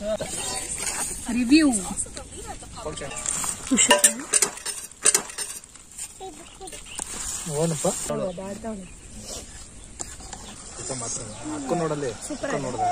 Review ಓನಪ್ಪ ಅಕ್ಕ ನೋಡಲ್ಲಿ ಅಕ್ಕ ನೋಡ್ದ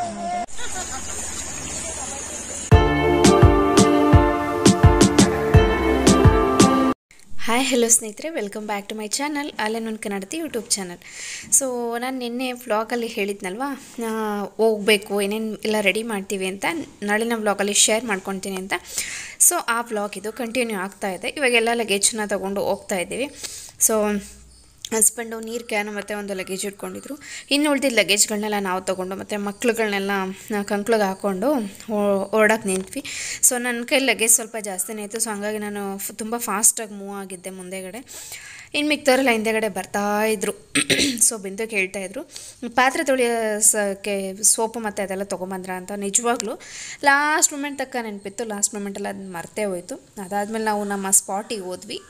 ಹಾಯ್ ಹಲೋ ಸ್ನೇಹಿತರೆ welcome back to my channel ಅಲ್ಲೇ ನನ್ನ ಕನ್ನಡತಿ ಯೂಟ್ಯೂಬ್ ಚಾನಲ್ ಸೊ ನಾನು ನಿನ್ನೆ ವ್ಲಾಗಲ್ಲಿ ಹೇಳಿದ್ನಲ್ವಾ ಆ, ಹೋಗ್ಬೇಕು ಏನೇನು ಎಲ್ಲ ರೆಡಿ ಮಾಡ್ತೀವಿ ಅಂತ ನಾಳಿನ ವ್ಲಾಗಲ್ಲಿ ಶೇರ್ ಮಾಡ್ಕೊತೀನಿ ಅಂತ ಸೊ ಆ ವ್ಲಾಗ್ ಇದು ಕಂಟಿನ್ಯೂ ಆಗ್ತಾ ಇದೆ ಇವಾಗೆಲ್ಲ ಲಗೇಜನ್ನ ತೊಗೊಂಡು ಹೋಗ್ತಾ ಇದ್ದೀವಿ ಸೊ ಹಸ್ಬೆಂಡು ನೀರು ಕ್ಯಾನು ಮತ್ತು ಒಂದು ಲಗೇಜ್ ಇಟ್ಕೊಂಡಿದ್ರು ಇನ್ನು ಉಳಿದಿದ್ದ ಲಗೇಜ್ಗಳನ್ನೆಲ್ಲ ನಾವು ತೊಗೊಂಡು ಮತ್ತು ಮಕ್ಳುಗಳನ್ನೆಲ್ಲ ಕಂಕ್ಳಿಗೆ ಹಾಕ್ಕೊಂಡು ಹೊರಡಕ್ಕೆ ನಿಂತ್ವಿ ಸೊ ನನ್ನ ಕೈ ಲಗೇಜ್ ಸ್ವಲ್ಪ ಜಾಸ್ತಿನೇ ಇತ್ತು ಸೊ ಹಂಗಾಗಿ ನಾನು ಫ್- ತುಂಬ ಫಾಸ್ಟಾಗಿ ಮೂವ್ ಆಗಿದ್ದೆ ಮುಂದೆಗಡೆ ಇನ್ನು ಮಿಕ್ತವರೆಲ್ಲ ಹಿಂದೆಗಡೆ ಬರ್ತಾ ಇದ್ರು ಸೊ ಬಿಂದು ಕೇಳ್ತಾ ಇದ್ರು ಪಾತ್ರೆ ತೊಳೆಯೋಕ್ಕೆ ಸೋಪು ಮತ್ತು ಅದೆಲ್ಲ ತೊಗೊಂಬಂದ್ರ ಅಂತ ನಿಜವಾಗ್ಲೂ ಲಾಸ್ಟ್ ಮೂಮೆಂಟ್ ತಕ್ಕ ನೆನಪಿತ್ತು ಲಾಸ್ಟ್ ಮೂಮೆಂಟಲ್ಲಿ ಅದು ಮರ್ತೇ ಹೋಯ್ತು ಅದಾದಮೇಲೆ ನಾವು ನಮ್ಮ ಸ್ಪಾಟಿಗೆ ಹೋದ್ವಿ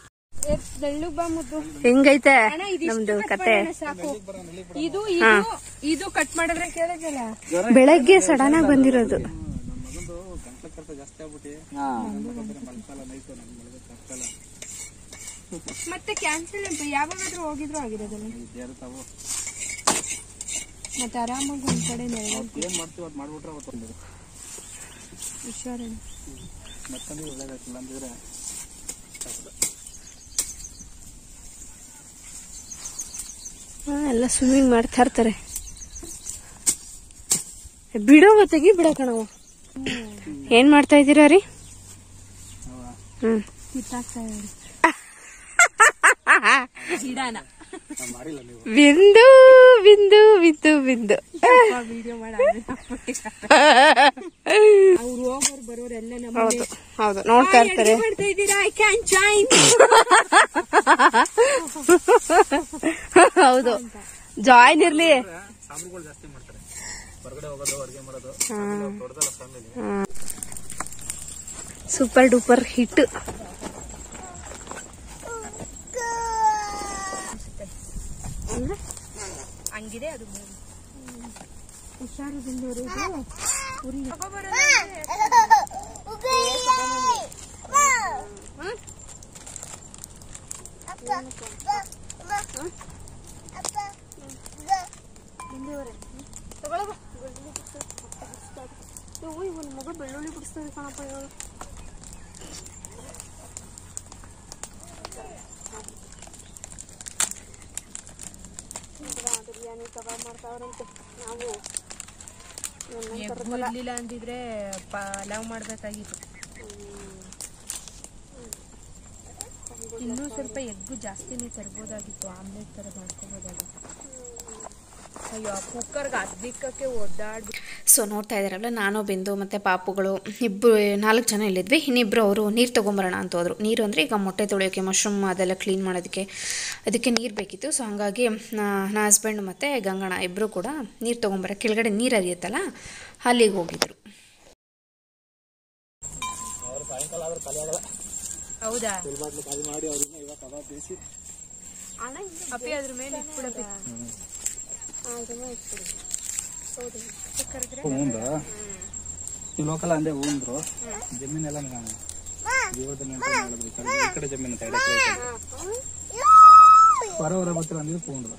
ಹೆಂಗೈತೆ ನಮ್ದು ಕತೆ ಸಾಕು ಇದು ಇದು ಇದು ಕಟ್ ಮಾಡಿದ್ರೆ ಕೇಳೋದಿಲ್ಲ ಬೆಳಗ್ಗೆ ಸಡನ್ ಆಗಿ ಬಂದಿರೋದು ಮತ್ತೆ ಕ್ಯಾನ್ಸಲ್ ಯಾವಾಗಾದ್ರೂ ಹೋಗಿದ್ರು ಆಗಿರೋದಲ್ಲ ಮತ್ತೆ ಆರಾಮಾಗಿ ಒಂದ್ ಕಡೆ ನೆರಳು ಏನ್ ಮಾಡ್ತೀವಿ ಅದ್ ಮಾಡ್ಬಿಟ್ರೆ ಅವತ್ತು ಒಂದು ಹುಷಾರ ಮತ್ತೊಂದು ಒಳ್ಳೇದಾಯ್ತಲ್ಲ ಅಂದಿದ್ರೆ ಹಾ, ಎಲ್ಲ ಸ್ವಿಮ್ಮಿಂಗ್ ಮಾಡ್ತಾ ಇರ್ತಾರೆ ಬಿಡೋ ತೆಗಿ ಬಿಡ ಕಣವ ಏನ್ ಮಾಡ್ತಾ ಇದ್ದೀರಾ ರೀ ಹ್ಮ್ ಕಿತ್ತಾಕ್ತಾ ಇದ್ದಾರೆ ಗಿಡನ ಮಾಡಿಲ್ಲ ನೀವು ಬಿಂದು ಬಿಂದು ಬಿಂದು ಬಿಂದು ವಿಡಿಯೋ ಮಾಡ ಅವ್ರು ಹೋಗೋರು ಬರೋರು ಎಲ್ಲ ನಮ್ಮ ಹೌದು ಹೌದು ನೋಡ್ತಾ ಇರ್ತಾರೆ ಮಾಡ್ತಾ ಇದ್ದೀರಾ ಐ ಕ್ಯಾನ್ ಜಾಯಿನ್ ಹೌದು ಜಾಯ್ನ್ ಇರ್ಲಿ ಸಾಂಬ್ರುಗಳು ಜಾಸ್ತಿ ಮಾಡ್ತಾರೆ ಹೊರಗಡೆ ಹೋಗೋದು ಅಡುಗೆ ಮಾಡೋದು ದೊಡ್ಡದಲ್ಲ ಫ್ಯಾಮಿಲಿ ಸೂಪರ್ ಡೂಪರ್ ಹಿಟ್ ಹಂಗಿದೆ ಅದು ಹುಷಾರು ಬಂದವರು ಉರಿ ಮಗಳು ಬೆಳ್ಳುಳ್ಳಿ ಬಿಡಿಸ್ತದೆ ಕಣಪ್ಪ ಇವಾಗ ಬಿರಿಯಾನಿ ಕಬಾಬ್ ಮಾಡ್ತಾವ್ರಂತೆ ನಾವು ಎಗ್ಗು ಇರ್ಲಿಲ್ಲ ಅಂದಿದ್ರೆ ಪಲಾವ್ ಮಾಡ್ಬೇಕಾಗಿತ್ತು ಇನ್ನೂ ಸ್ವಲ್ಪ ಎಗ್ಗು ಜಾಸ್ತಿನೇ ತರ್ಬೋದಾಗಿತ್ತು ಆಮ್ಲೆಟ್ ತರ ಮಾಡ್ಕೋಬೋದಾಗಿತ್ತು ಅಯ್ಯೋ ಕುಕ್ಕರ್ಗೆ ಅದ್ದಿಕ್ಕಕ್ಕೆ ಒದ್ದಾಡ್ಬಿಟ್ಟು ಸೊ ನೋಡ್ತಾ ಇದ್ದಾರಲ್ಲ ನಾನು ಬಿಂದು ಮತ್ತು ಪಾಪುಗಳು ಇಬ್ಬರು ನಾಲ್ಕು ಜನ ಇಲ್ಲಿದ್ವಿ ಇನ್ನಿಬ್ಬರು ಅವರು ನೀರು ತೊಗೊಂಬರೋಣ ಅಂತ ಹೋದ್ರು ನೀರು ಅಂದರೆ ಈಗ ಮೊಟ್ಟೆ ತೊಳೆಯೋಕ್ಕೆ ಮಶ್ರೂಮ್ ಅದೆಲ್ಲ ಕ್ಲೀನ್ ಮಾಡೋದಕ್ಕೆ ಅದಕ್ಕೆ ನೀರು ಬೇಕಿತ್ತು ಸೊ ಹಾಗಾಗಿ ನನ್ನ ಹಸ್ಬೆಂಡ್ ಮತ್ತು ಗಂಗಣ್ಣ ಇಬ್ಬರು ಕೂಡ ನೀರು ತೊಗೊಂಬರ ಕೆಳಗಡೆ ನೀರು ಹರಿಯುತ್ತಲ್ಲ ಅಲ್ಲಿಗೆ ಹೋಗಿದ್ರು ಹೌದಾ ಖಾಲಿ ಮಾಡಿ ಅವ್ರನ್ನ ಇವಾಗ ಕಬಾಬ್ ಬೇಯಿಸಿ ಅಪ್ಪಿ ಅದ್ರ ಮೇಲೆ ಇಟ್ಬಿಡಪ್ಪಿ ಮುಂದ ಈ ಲೋಕಲ್ ಅಂದೆ ಹೂಂದ್ರು ಜಮೀನೆಲ್ಲ ದೇವರದನ್ನ ಅಂತ ಹೇಳಿದ್ರು ಈ ಕಡೆ- ಈ ಕಡೆ ಜಮೀನು ಅಂತ ಎರಡ್ ಎಕರೆ ಐತೆ. ಹೊರ ಹೊರ ಬರ್ತೀರ ಅಂದ್ರೆ ಹೂಂದ್ರು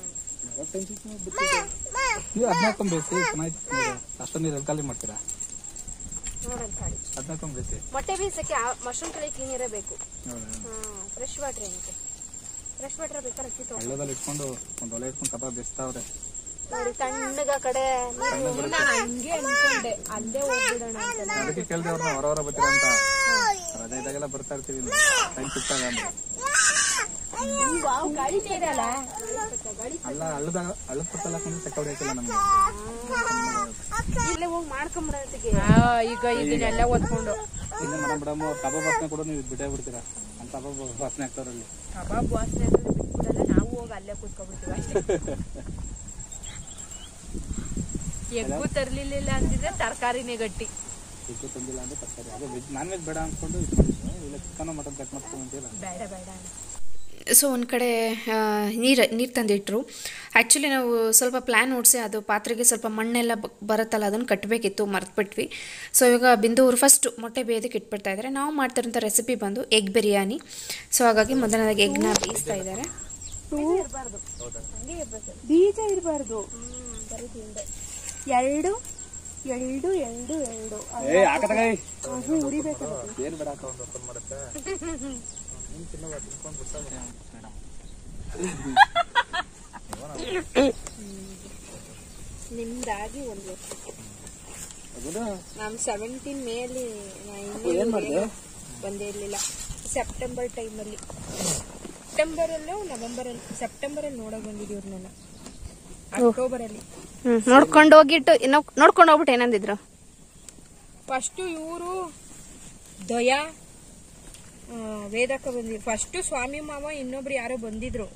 ನೀವು ಹದಿನಾಲ್ಕು ಬೇಸಿ ಚೆನ್ನಾಯ್ತು ಅಷ್ಟೊಂದು ನೀರು ಖಾಲಿ ಮಾಡ್ತೀರಾ ಹದಿನಾಲ್ಕು ಬೇಸಿ ಮೊಟ್ಟೆ ಬೀಸಕ್ಕೆ ಮಶ್ರೂಮ್ ಕಡೆ ಕ್ಲೀನ್ ಇರಬೇಕು ಹೌದಾ ಫ್ರೆಶ್ ವಾಟ್ರ್ ಏನಕ್ಕೆ ಫ್ರೆಶ್ ವಾಟ್ರ್ ಬೇಕಾದ್ರೆ ಅಕ್ಕಿ ತೊಗೊಂಡು ಹಳ್ಳದಲ್ಲಿ ಇಟ್ಕೊಂಡು ಒಂದು ಒಲೆ ಇಟ್ಕೊಂಡು ಕಬಾಬ್ ಬೇಯಿಸ್ತಾವ್ರೆ ನೋಡಿ ತಣ್ಣಗ ಕಡೆ ನಾನು ಹಂಗೆ ಅನ್ಕೊಂಡೆ ಅಲ್ಲೇ ಹೋಗ್ಬಿಡೋಣ ಅಂತ ಅದಕ್ಕೆ ಕೇಳಿದೆ ಅವ್ರನ್ನ ಹೊರ ಹೊರ ಬರ್ತೀರಾ ಅಂತ ರಜೆ ಇದ್ದಾಗೆಲ್ಲ ಬರ್ತಾ ಇರ್ತೀವಿ ಟೈಮ್ ಸಿಕ್ತಾಗ ಅಂದ್ರೆ ಅಲ್ಲ ಹಳ್ಳದಾಗ ಹಳ್ಳದ ಪಕ್ಕಲ್ಲ ಕೊಂಡು ಚೆಕ್ ಹೊಡಿಯಕ್ಕಿಲ್ಲ ನಮ್ಗೆ ಇಲ್ಲೇ ಹೋಗಿ ಮಾಡ್ಕೊಂಬಿಡೋದಕ್ಕೆ ಈಗ ಇದನ್ನೆಲ್ಲ ಓದ್ಕೊಂಡು ಇಲ್ಲ ಮೇಡಮ್ ಮೇಡಮ್ ಕಬಾಬ್ ವಾಸನೆ ಕೂಡ ನೀವು ಬಿಟ್ಟೇ ಬಿಡ್ತೀರಾ ಅಂತ ಕಬಾಬ್ ವಾಸನೆ ಆಗ್ತಾವ್ರಲ್ಲಿ ಕಬಾಬ್ ವಾಸನೆ ಅಂದ್ರೆ ಬಿಟ್ಬಿಡಲ್ಲ ನಾವು ಹೋಗಿ ಅಲ್ಲೇ ಕೂತ್ಕೊಬಿಡ್ತೀವಿ ಅಷ್ಟೇ ಎಗ್ಗು ತರ್ಲಿಲ್ಲ ಅಂದಿದ್ರೆ ತರಕಾರಿನೇ ಗಟ್ಟಿ ಇದು ತಂದಿಲ್ಲ ಅಂದ್ರೆ ತರ್ಕಾರಿ ಅದು ವೆಜ್ ನಾನ್ ವೆಜ್ ಬೇಡ ಅನ್ಕೊಂಡು ಇದು ಮಾಡಿದ್ವಿ ಇಲ್ಲ ಚಿಕನ್ ಮಟನ್ ಕಟ್ ಮಾಡ್ಕೊಂತೀರ ಬೇಡ ಬೇಡ ಸೊ ಒಂದು ಕಡೆ ನೀರು ನೀರು ತಂದಿಟ್ರು ಆ್ಯಕ್ಚುಲಿ ನಾವು ಸ್ವಲ್ಪ ಪ್ಲ್ಯಾನ್ ಓಡಿಸಿ ಅದು ಪಾತ್ರೆಗೆ ಸ್ವಲ್ಪ ಮಣ್ಣೆಲ್ಲ ಬ- ಬರುತ್ತಲ್ಲ ಅದನ್ನು ಕಟ್ಟಬೇಕಿತ್ತು ಮರೆತುಬಿಟ್ವಿ ಸೊ ಇವಾಗ ಬಿಂದು ಅವರು ಫಸ್ಟ್ ಮೊಟ್ಟೆ ಬೇಯೋದಕ್ಕೆ ಇಟ್ಬಿಡ್ತಾ ಇದ್ದಾರೆ ನಾವು ಮಾಡ್ತಿರೋಂಥ ರೆಸಿಪಿ ಬಂದು ಎಗ್ ಬಿರಿಯಾನಿ ಸೊ ಹಾಗಾಗಿ ಮೊದಲನೇದಾಗಿ ಎಗ್ನ ಬೇಯಿಸ್ತಾ ಇದ್ದಾರೆ ಬೀಜ ಇರಬಾರ್ದು ಎರಡು ಎರಡು ಎರಡು ಎರಡು ಏ ಹಾಕತ್ತಾಗ ಹ್ಞೂ ಉರಿಬೇಕಲ್ಲ ಏನ್ ಬೇಡ ಅಕ್ಕ ಒಂದು ಓಪನ್ ಮಾಡುತ್ತೆ ನಿಮ್ ತಿನ್ನೋದ ತಿನ್ಕೊಂಡ್ ಬಿಡ್ತಾ ನಿಮ್ದಾಗಿ ಒಂದು ವರ್ಷ ಅದನ್ನ ನಾನು ಸೆವೆಂಟೀನ್ ಮೇಲಿ ಏನ್ ಮಾಡಿದೆ ಬಂದೇ ಇರಲಿಲ್ಲ ಸೆಪ್ಟೆಂಬರ್ ಟೈಮಲ್ಲಿ ಸೆಪ್ಟೆಂಬರಲ್ಲೋ ನವೆಂಬರಲ್ಲಿ ಸೆಪ್ಟೆಂಬರಲ್ಲಿ ನೋಡಕ್ ಬಂದಿದ್ದೀವ್ರು ನಾನು ಅಕ್ಟೋಬರಲ್ಲಿ ಹ್ಞೂ ನೋಡ್ಕೊಂಡು ಹೋಗಿಟ್ಟು ಇನ್ನೂ ನೋಡ್ಕೊಂಡು ಹೋಗ್ಬಿಟ್ಟು ಏನಂದಿದ್ರು ಫಸ್ಟು ಇವರು ದಯಾ ಆ, ವೇದಕ್ಕ ಬಂದಿದ್ರು ಫಸ್ಟು ಸ್ವಾಮಿ ಮಾವ ಇನ್ನೊಬ್ರು ಯಾರೋ ಬಂದಿದ್ರು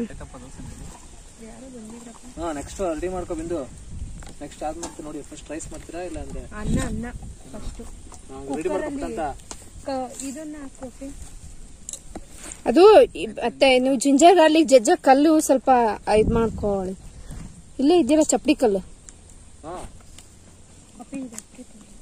ಹಾ ನೆಕ್ಸ್ಟ್ ರೆಡಿ ಮಾಡ್ಕೊ ಬಿಂದು ನೆಕ್ಸ್ಟ್ ಆದ್ ಮತ್ತೆ ನೋಡಿ ಫಸ್ಟ್ ರೈಸ್ ಮಾಡ್ತೀರಾ ಇಲ್ಲ ಅಂದ್ರೆ ಅನ್ನ ಅನ್ನ ಫಸ್ಟು ರೆಡಿ ಮಾಡ್ಕೊಂತ ಇದನ್ನ ಹಾಕೋಕೆ ಅದು ಮತ್ತೆ ನೀವು ಜಿಂಜರ್ ಗಾರ್ಲಿಕ್ ಜಜ್ಜ ಕಲ್ಲು ಸ್ವಲ್ಪ ಇದು ಮಾಡ್ಕೊಳ್ಳಿ ಇಲ್ಲೇ ಇದ್ದೀರಾ ಚಪ್ಪಡಿ ಕಲ್ಲು ಹಾ ಅಪ್ಪಿ ಇದಕ್ಕೆ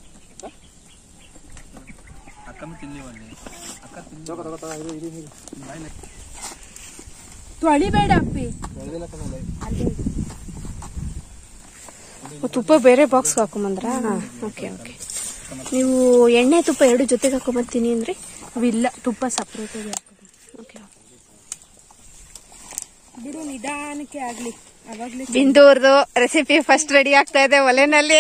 ಅಕ್ಕನು ತಿನ್ನಿವಲ್ಲಿ ಅಕ್ಕ ತಿನ್ನಿ ತಗೋ ತಗೋ ತಗೋ ಇದು ಇದು ಬಾಯ್ಲೆ ತೊಳಿಬೇಡ ಅಪ್ಪಿ ಒಳ್ಳೆಲ್ಲ ಕಣ ಬೈ ಅಲ್ಲಿ ತುಪ್ಪ ಬೇರೆ ಬಾಕ್ಸ್ ಹಾಕೊಂಬಂದ್ರ ಓಕೆ ಓಕೆ ನೀವು ಎಣ್ಣೆ ತುಪ್ಪ ಎರಡು ಜೊತೆಗೆ ಹಾಕೊಂಬರ್ತೀನಿ ಅಂದ್ರೆ ಅವಿಲ್ಲ ತುಪ್ಪ ಸಪ್ರೇಟ್ ಆಗಿ ಹಾಕೋದು ಓಕೆ ಬಿಡು ನಿಧಾನಕ್ಕೆ ಆಗ್ಲಿ ಅವಾಗ್ಲೇ ಬಿಂದೂರ್ದು ರೆಸಿಪಿ ಫಸ್ಟ್ ರೆಡಿ ಆಗ್ತಾ ಇದೆ ಒಲೆನಲ್ಲಿ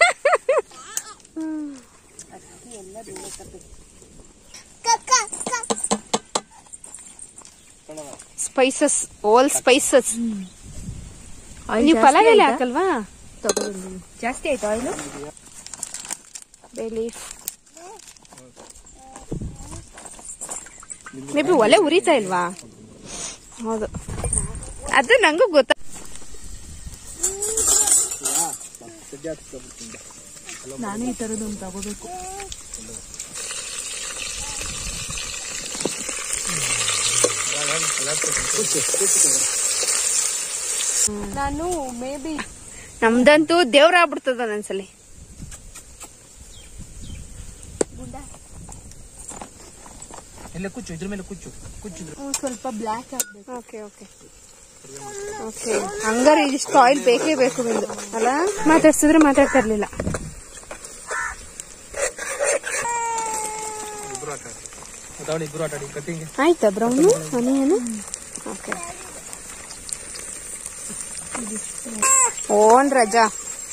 ಸ್ಪೈಸಸ್ ಆಲ್ ಸ್ಪೈಸಸ್ ನೀವು ಪಲಾವ್ ಎಲೆ ಹಾಕಲ್ವಾ ತಗೊಂಡಿದ್ದೀನಿ ಜಾಸ್ತಿ ಆಯ್ತು ಆಯಿಲು ಬೇಲೀಫ್ ಮೇ ಬಿ ಒಲೆ ಉರಿತಾ ಇಲ್ವಾ ಹೌದು ಅದು ನಂಗೂ ಗೊತ್ತ ಸದ್ಯ ಹಾಕ್ಸ್ಕೊಬಿಡ್ತೀನಿ ನಾನು ಈ ಥರದೊಂದು ತಗೋಬೇಕು ನಾನು ಮೇ ಬಿ ನಮ್ದಂತೂ ದೇವ್ರ ಆಗ್ಬಿಡ್ತದ ಒಂದೊಂದ್ಸಲಿ ಇಲ್ಲ ಕುಚ್ಚು ಇದ್ರ ಮೇಲೆ ಕುಚ್ಚು ಕುಚ್ಚಿದ್ರು ಸ್ವಲ್ಪ ಬ್ಲ್ಯಾಕ್ ಆಗ್ಬೇಕು ಓಕೆ ಓಕೆ ಓಕೆ ಹಂಗಾರೆ ಇದಿಷ್ಟು ಆಯಿಲ್ ಬೇಕೇ ಬೇಕು ಬಂದು ಅಲ್ಲ ಮಾತಾಡ್ಸಿದ್ರೆ ಮಾತಾಡ್ತಾ ಇರ್ಲಿಲ್ಲ ಇಬ್ರು ಆಟ ಅದಾವಳಿ ಇಬ್ರು ಆಟ ಆಡಿ ಕಟ್ಟಿಂಗ್ ಆಯ್ತಾ ಬ್ರೌನು ಆನಿಯನು ಓಕೆ ಓನ್ ರಜಾ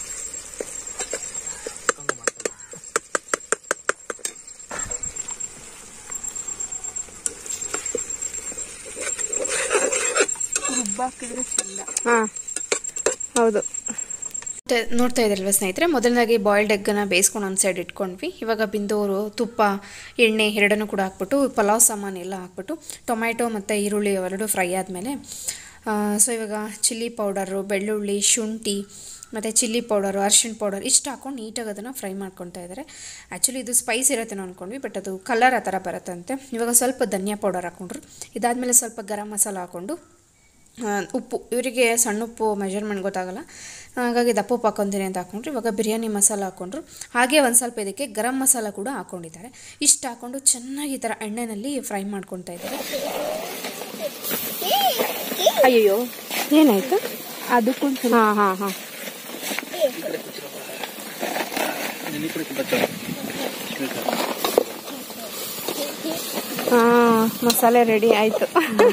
ರುಬ್ಬಾಕಿದ್ರೆ ಚಂದ ಹಾ ಹೌದು ನೋಡ್ತಾ ಇದ್ರಲ್ವ ಸ್ನೇಹಿತರೆ ಮೊದಲನೇದಾಗಿ ಬಾಯ್ಲ್ಡ್ ಎಗ್ಗನ್ನು ಬೇಯಿಸ್ಕೊಂಡು ಒಂದು ಸೈಡ್ ಇಟ್ಕೊಂಡ್ವಿ ಇವಾಗ ಬಿಂದೋರು ತುಪ್ಪ ಎಣ್ಣೆ ಎರಡನ್ನೂ ಕೂಡ ಹಾಕ್ಬಿಟ್ಟು ಪಲಾವ್ ಸಾಮಾನು ಎಲ್ಲ ಹಾಕ್ಬಿಟ್ಟು ಟೊಮ್ಯಾಟೊ ಮತ್ತು ಈರುಳ್ಳಿ ಅವೆರಡು ಫ್ರೈ ಆದಮೇಲೆ ಸೊ ಇವಾಗ ಚಿಲ್ಲಿ ಪೌಡರು ಬೆಳ್ಳುಳ್ಳಿ ಶುಂಠಿ ಮತ್ತು ಚಿಲ್ಲಿ ಪೌಡರು ಅರ್ಶಿಣ ಪೌಡರ್ ಇಷ್ಟು ಹಾಕೊಂಡು ನೀಟಾಗಿ ಅದನ್ನು ಫ್ರೈ ಮಾಡ್ಕೊತಾ ಇದ್ದಾರೆ ಆ್ಯಕ್ಚುಲಿ ಇದು ಸ್ಪೈಸ್ ಇರುತ್ತೆ ಅಂದ್ಕೊಂಡ್ವಿ ಬಟ್ ಅದು ಕಲರ್ ಆ ಥರ ಬರುತ್ತಂತೆ ಇವಾಗ ಸ್ವಲ್ಪ ಧನಿಯಾ ಪೌಡರ್ ಹಾಕೊಂಡ್ರು ಇದಾದಮೇಲೆ ಸ್ವಲ್ಪ ಗರಂ ಮಸಾಲ ಹಾಕ್ಕೊಂಡು ಆ, ಉಪ್ಪು ಇವರಿಗೆ ಸಣ್ಣ ಉಪ್ಪು ಮೆಜರ್ಮೆಂಟ್ ಗೊತ್ತಾಗಲ್ಲ ಹಾಗಾಗಿ ದಪ್ಪ ಉಪ್ಪು ಹಾಕೊತೀನಿ ಅಂತ ಹಾಕೊಂಡ್ರು ಇವಾಗ ಬಿರಿಯಾನಿ ಮಸಾಲ ಹಾಕ್ಕೊಂಡ್ರು ಹಾಗೆ ಒಂದು ಸ್ವಲ್ಪ ಇದಕ್ಕೆ ಗರಂ ಮಸಾಲ ಕೂಡ ಹಾಕ್ಕೊಂಡಿದ್ದಾರೆ ಇಷ್ಟು ಹಾಕ್ಕೊಂಡು ಚೆನ್ನಾಗಿ ಈ ಥರ ಎಣ್ಣೆನಲ್ಲಿ ಫ್ರೈ ಮಾಡ್ಕೊತಾ ಇದ್ದಾರೆ ಅಯ್ಯೋ ಏನಾಯ್ತು ಅದಕ್ಕೊಂದು ಹಾಂ ಹಾಂ ಹಾಂ ಈ ಕಡೆ ಕುಂತ ಹಾಂ ಮಸಾಲೆ ರೆಡಿ ಆಯಿತು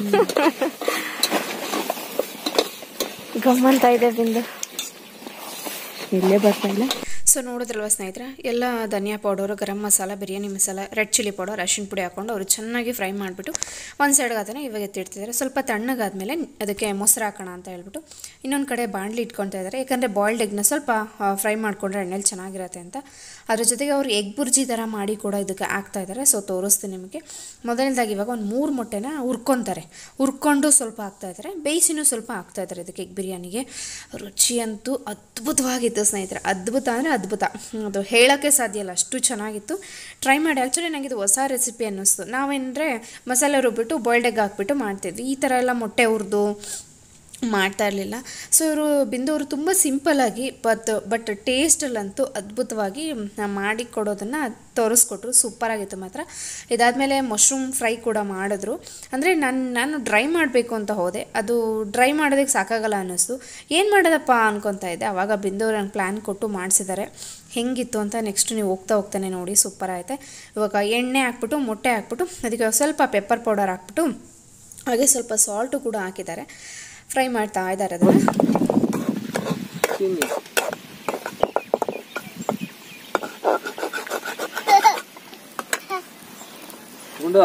ಗಮ್ಮಂತ ಇದೆ ಬಿಂದು ಇಲ್ಲೇ ಬರ್ತಾ ಇಲ್ಲ ಸೊ ನೋಡಿದ್ರಲ್ವ ಸ್ನೇಹಿತರೆ ಎಲ್ಲ ಧನಿಯಾ powder garam masala biryani masala red chilli powder ಅರಿಶಿನ ಪುಡಿ ಹಾಕೊಂಡು ಅವರು ಚೆನ್ನಾಗಿ ಫ್ರೈ ಮಾಡಿಬಿಟ್ಟು ಒಂದು ಸೈಡ್ಗೆ ಅದನ್ನು ಇವಾಗ ಎತ್ತಿಡ್ತಿದ್ದಾರೆ ಸ್ವಲ್ಪ ತಣ್ಣಗಾದ್ಮೇಲೆ ಅದಕ್ಕೆ ಮೊಸರು ಹಾಕೋಣ ಅಂತ ಹೇಳ್ಬಿಟ್ಟು ಇನ್ನೊಂದು ಕಡೆ ಬಾಣಲಿ ಇಟ್ಕೊತಾ ಇದ್ದಾರೆ ಯಾಕಂದರೆ ಬಾಯ್ಲ್ಡ್ ಎಗ್ನ ಸ್ವಲ್ಪ ಫ್ರೈ ಮಾಡಿಕೊಂಡ್ರೆ ಎಣ್ಣೆಲಿ ಚೆನ್ನಾಗಿರತ್ತೆ ಅಂತ ಅದ್ರ ಜೊತೆಗೆ ಅವರು ಎಗ್ ಬುರ್ಜಿ ಥರ ಮಾಡಿ ಕೂಡ ಇದಕ್ಕೆ ಹಾಕ್ತಾ ಇದ್ದಾರೆ ಸೊ ತೋರಿಸ್ತೀನಿ ನಿಮಗೆ ಮೊದಲನೇದಾಗಿ ಇವಾಗ ಒಂದು ಮೂರು ಮೊಟ್ಟೆನ ಹುರ್ಕೊತಾರೆ ಹುರ್ಕೊಂಡು ಸ್ವಲ್ಪ ಹಾಕ್ತಾ ಇದ್ದಾರೆ ಬೇಯಿಸಿನೂ ಸ್ವಲ್ಪ ಹಾಕ್ತಾ ಇದ್ದಾರೆ ಇದಕ್ಕೆ ಎಗ್ ಬಿರಿಯಾನಿಗೆ ರುಚಿ ಅಂತೂ ಅದ್ಭುತವಾಗಿತ್ತು ಸ್ನೇಹಿತರೆ ಅದ್ಭುತ ಅಂದರೆ ಅದ್ಭುತ ಅದು ಹೇಳೋಕ್ಕೆ ಸಾಧ್ಯ ಇಲ್ಲ ಅಷ್ಟು ಚೆನ್ನಾಗಿತ್ತು ಟ್ರೈ ಮಾಡಿ ಆ್ಯಕ್ಚುಲಿ ನನಗೆ ಇದು ಹೊಸ ರೆಸಿಪಿ ಅನ್ನಿಸ್ತು ನಾವೇನಂದರೆ ಮಸಾಲೆ ರುಬ್ಬಿಟ್ಟು ಬಾಯ್ಲ್ಡ್ ಎಗ್ ಹಾಕ್ಬಿಟ್ಟು ಮಾಡ್ತಿದ್ವಿ ಈ ಥರ ಎಲ್ಲ ಮೊಟ್ಟೆ ಹುರಿದು ಮಾಡ್ತಾ ಇರಲಿಲ್ಲ ಸೊ ಇವರು ಬಿಂದವರು ತುಂಬ ಸಿಂಪಲ್ಲಾಗಿ ಬಟ್ ಬಟ್ ಟೇಸ್ಟಲ್ಲಂತೂ ಅದ್ಭುತವಾಗಿ ಮಾಡಿ ಕೊಡೋದನ್ನು ತೋರಿಸ್ಕೊಟ್ರು ಸೂಪರಾಗಿತ್ತು ಮಾತ್ರ ಇದಾದಮೇಲೆ ಮಶ್ರೂಮ್ ಫ್ರೈ ಕೂಡ ಮಾಡಿದ್ರು ಅಂದರೆ ನಾನು ನಾನು ಡ್ರೈ ಮಾಡಬೇಕು ಅಂತ ಹೋದೆ ಅದು ಡ್ರೈ ಮಾಡೋದಕ್ಕೆ ಸಾಕಾಗಲ್ಲ ಅನ್ನಿಸ್ತು ಏನು ಮಾಡೋದಪ್ಪ ಅನ್ಕೊತಾ ಇದ್ದೆ ಆವಾಗ ಬಿಂದವ್ರು ನಂಗೆ ಪ್ಲ್ಯಾನ್ ಕೊಟ್ಟು ಮಾಡಿಸಿದ್ದಾರೆ ಹೆಂಗಿತ್ತು ಅಂತ ನೆಕ್ಸ್ಟ್ ನೀವು ಹೋಗ್ತಾ ಹೋಗ್ತಾನೆ ನೋಡಿ ಸೂಪರ್ ಆಯ್ತೆ ಇವಾಗ ಎಣ್ಣೆ ಹಾಕ್ಬಿಟ್ಟು ಮೊಟ್ಟೆ ಹಾಕ್ಬಿಟ್ಟು ಅದಕ್ಕೆ ಸ್ವಲ್ಪ ಪೆಪ್ಪರ್ ಪೌಡರ್ ಹಾಕ್ಬಿಟ್ಟು ಹಾಗೆ ಸ್ವಲ್ಪ ಸಾಲ್ಟು ಕೂಡ ಹಾಕಿದ್ದಾರೆ ಫ್ರೈ ಮಾಡ್ತಾ ಇದ್ದಾರೆ ಅದನ್ನು ಗುಂಡು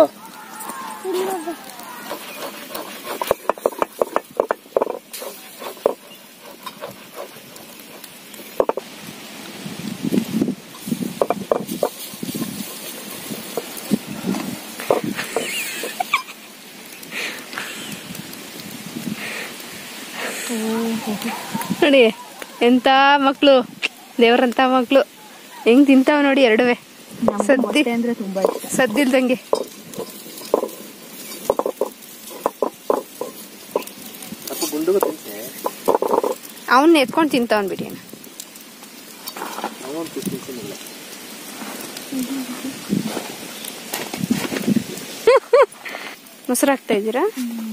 ನೋಡಿ ಎಂಥ ಮಕ್ಕಳು ದೇವ್ರಂಥ ಮಕ್ಕಳು ಹೆಂಗ್ ತಿಂತಾವ ನೋಡಿ ಎರಡುವೆ ಸದ್ದಿ ಅಂದ್ರೆ ತುಂಬಾ ಇಷ್ಟ ಸದ್ದಿಲ್ದಂಗೆ ಸ್ವಲ್ಪ ಗುಂಡುಗೂ ತಿಂತೆ ಅವನ್ನ ಎತ್ಕೊಂಡು ತಿಂತಾವನ್ ಬಿಡಿ ಅಣ್ಣ. ಅವನು ತಿಂತಿಲ್ಲ ಮೊಸರು ಹಾಕ್ತಾ ಇದ್ದೀರಾ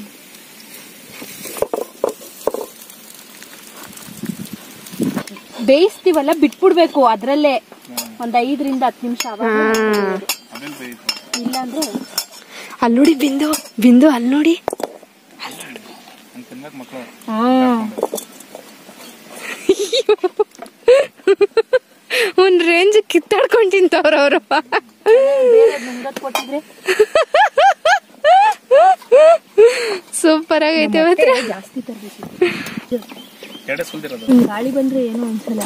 ಬೇಯಿಸ್ತೀವಲ್ಲ ಬಿಟ್ಬಿಡ್ಬೇಕು ಅದ್ರಲ್ಲೇ ಒಂದ್ ಐದರಿಂದ ಹತ್ತು ನಿಮಿಷ ಅದೇನು ಬೇಯಿತು ಇಲ್ಲಾಂದ್ರೆ ಅಲ್ಲಿ ನೋಡಿ ಬಿಂದು ಬಿಂದು ಅಲ್ಲಿ ನೋಡಿ ಹಂಗೆ ತಿನ್ಬೇಕು ಮಕ್ಕಳು ಒಂದ್ ರೇಂಜ್ ಕಿತ್ತಾಡ್ಕೊಂಡು ತಿಂತವ್ರ ಅವರು ಕೊಟ್ಟಿದ್ರೆ ಸೂಪರ್ ಆಗೈತೆ ಮಾತ್ರ ಜಾಸ್ತಿ ತರಬೇಕು ಎರಡೇ ಸುಲ್ದಿರೋದು ಗಾಳಿ ಬಂದ್ರೆ ಏನು ಅನ್ಸಲ್ಲ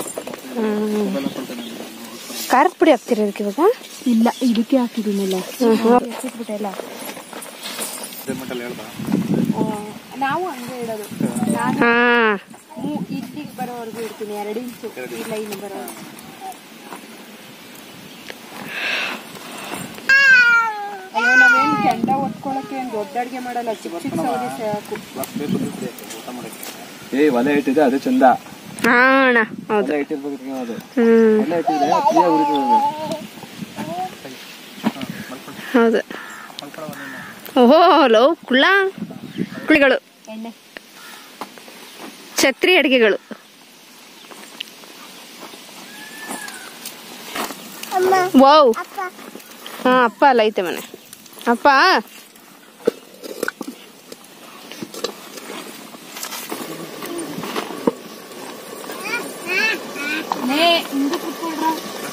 ಖಾರದ ಪುಡಿ ಹಾಕ್ತೀರ ಅದಕ್ಕೆ ಇವಾಗ ಇಲ್ಲ ಇದಕ್ಕೆ ಹಾಕಿದೀನಲ್ಲ ಬಿಟ್ಟೆಲ್ಲ ಇದೇ ಮಟ್ಟಲ್ಲಿ ಹೇಳ್ದ ನಾವು ಹಂಗೆ ಇಡೋದು ಹಾ ಇಲ್ಲಿಗೆ ಬರೋವರೆಗೂ ಇಡ್ತೀನಿ ಎರಡು ಇಂಚು ಇಲ್ಲ ಇನ್ನು ಬರೋ ಅಯ್ಯೋ ನಾವೇನು ಕೆಂಡ ಒತ್ಕೊಳಕ್ಕೆ ಏನು ದೊಡ್ಡ ಅಡ್ಗೆ ಮಾಡಲ್ಲ ಚಿಕ್ಕ ಚಿಕ್ಕ ಸೌದೆ ಸಾಕು ಬೇಕು ಊಟ ಮಾಡಕ್ಕೆ ಏ ಒಲೆ ಇಟ್ಟಿದೆ ಅದೇ ಚಂದ ಹಾ ಅಣ್ಣ ಹೌದು ಒಲೆ ಇಟ್ಟಿರ್ಬೇಕು ಅದು ಹ್ಮ್ ಒಲೆ ಇಟ್ಟಿದ್ರೆ ಕ್ಲಿಯರ್ ಉರಿತದೆ ಹೌದು ಓಹೋ ಲವ್ ಕುಳ್ಳ ಕುಳಿಗಳು ಎಣ್ಣೆ ಛತ್ರಿ ಅಡಿಗೆಗಳು ವಾವ್ ಹಾ ಅಪ್ಪ ಅಲ್ಲ ಐತೆ ಮನೆ ಅಪ್ಪ ನೇ ಹಿಂದೆ ಕುತ್ಕೊಳ್ರ